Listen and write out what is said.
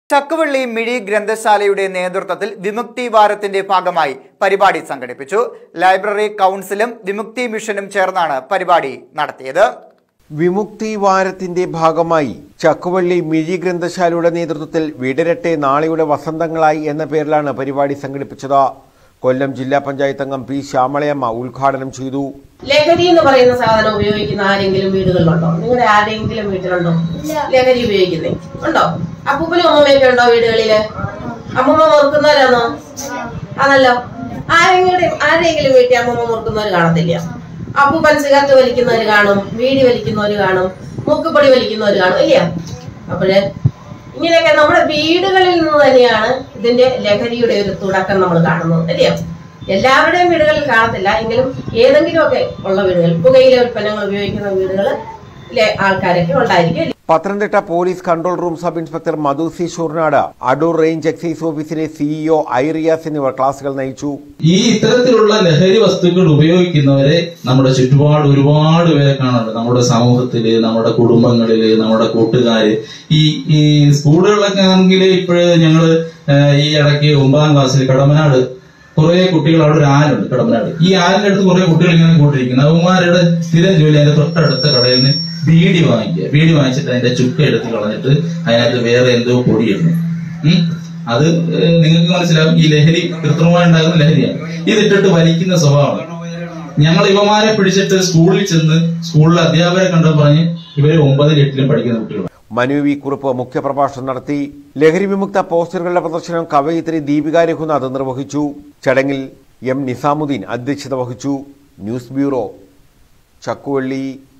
ചക്കുവള്ളി മിഴി ഗ്രന്ഥശാലയുടെ നേതൃത്വത്തിൽ വിമുക്തി വാരത്തിന്റെ ഭാഗമായി പരിപാടി സംഘടിപ്പിച്ചു ലൈബ്രറി കൗൺസിലും വിമുക്തി മിഷനും ചേർന്നാണ് പരിപാടി നടത്തിയത് വിമുക്തി വാരത്തിന്റെ ഭാഗമായി ചക്കുവള്ളി മിഴി ഗ്രന്ഥശാലയുടെ നേതൃത്വത്തിൽ വിടരട്ടെ നാളെയുടെ വസന്തങ്ങളായി എന്ന പേരിലാണ് പരിപാടി സംഘടിപ്പിച്ചത് കൊല്ലം ജില്ലാ പഞ്ചായത്ത് അംഗം പി ശ്യാമളയമ്മ ഉദ്ഘാടനം ചെയ്തു ലഹരി എന്ന് പറയുന്ന സാധനം ഉപയോഗിക്കുന്ന ആരെങ്കിലും വീടുകളിലുണ്ടോ നിങ്ങളുടെ ആരെങ്കിലും വീട്ടിലുണ്ടോ ലഹരി ഉപയോഗിക്കുന്നേ ഉണ്ടോ അപ്പൂപ്പനും അമ്മമ്മയൊക്കെ ഉണ്ടോ വീടുകളില് അമ്മമ്മ മുറുക്കുന്നവരാണോ അതല്ലോ ആരെങ്കിലും ആരെങ്കിലും വീട്ടിൽ അമ്മമ്മ മുറുക്കുന്നവർ കാണത്തില്ല അപ്പൂപ്പൻ സിഗരറ്റ് വലിക്കുന്നവർ കാണും വീടി വലിക്കുന്നവർ കാണും മൂക്കുപൊടി വലിക്കുന്നവർ കാണും ഇല്ല അപ്പോഴ് ഇങ്ങനെയൊക്കെ നമ്മുടെ വീടുകളിൽ നിന്ന് തന്നെയാണ് ഇതിന്റെ ലഹരിയുടെ ഒരു തുടക്കം നമ്മൾ കാണുന്നത് അല്ലയോ എല്ലാവരുടെയും വീടുകളിൽ കാണത്തില്ല എങ്കിലും ഏതെങ്കിലുമൊക്കെ ഉള്ള വീടുകൾ പുകയില ഉൽപ്പന്നങ്ങൾ ഉപയോഗിക്കുന്ന വീടുകളിലെ ആൾക്കാരൊക്കെ ഉണ്ടായിരിക്കും Pathanamthitta police control room sub inspector Madhu C Shoornad Adoor range excise ഓഫീസിലെ സിഇഒ ഐറിയാസ് എന്നിവർ ക്ലാസുകൾ നയിച്ചു ഈ ഇത്തരത്തിലുള്ള ലഹരി വസ്തുക്കൾ ഉപയോഗിക്കുന്നവരെ നമ്മുടെ ചുറ്റുപാട് ഒരുപാട് പേരെ കാണുന്നുണ്ട് നമ്മുടെ സമൂഹത്തില് നമ്മുടെ കുടുംബങ്ങളില് നമ്മുടെ കൂട്ടുകാര് ഈ ഈ സ്കൂളുകളിലൊക്കെ ആണെങ്കിൽ ഇപ്പോഴ് ഞങ്ങള് ഏഹ്, ഈ ഇടയ്ക്ക് ഒമ്പതാം ക്ലാസ്സിൽ കടമനാട് കുറെ കുട്ടികൾ അവിടെ ഒരു ആലുണ്ട് കടമനാട് ഈ ആലിന്റെ അടുത്ത് കുറെ കുട്ടികൾ ഇങ്ങനെ കൂട്ടിരിക്കുന്നു അവന്മാരുടെ സ്ഥിരം ജോലി അതിന്റെ തൊട്ടടുത്ത കടയിൽ നിന്ന് ബീഡി വാങ്ങിക്കുക ബീഡി വാങ്ങിച്ചിട്ട് അതിന്റെ ചുക്ക എടുത്ത് കളഞ്ഞിട്ട് അതിനകത്ത് വേറെ എന്തോ പൊടിയിടുന്നു ഉം. അത് ഏഹ്, നിങ്ങൾക്ക് മനസ്സിലാവും ഈ ലഹരി കൃത്രിമമായി ഉണ്ടാകുന്ന ലഹരിയാണ് ഇതിട്ടിട്ട് വലിക്കുന്ന സ്വഭാവമാണ് ഞങ്ങൾ ഇവമാരെ പിടിച്ചിട്ട് സ്കൂളിൽ ചെന്ന് സ്കൂളിലെ അധ്യാപകരെ കണ്ടു പറഞ്ഞ് ഇവര് ഒമ്പതിലും എട്ടിലും പഠിക്കുന്ന കുട്ടികളാണ് മനു വി കുറുപ്പ് മുഖ്യപ്രഭാഷണം നടത്തി ലഹരി വിമുക്ത പോസ്റ്ററുകളുടെ പ്രദർശനം കവയിത്രി ദീപിക രഘുനാഥ് നിർവഹിച്ചു ചടങ്ങിൽ എം നിസാമുദ്ദീൻ അധ്യക്ഷത വഹിച്ചു ന്യൂസ് ബ്യൂറോ ചക്കുവള്ളി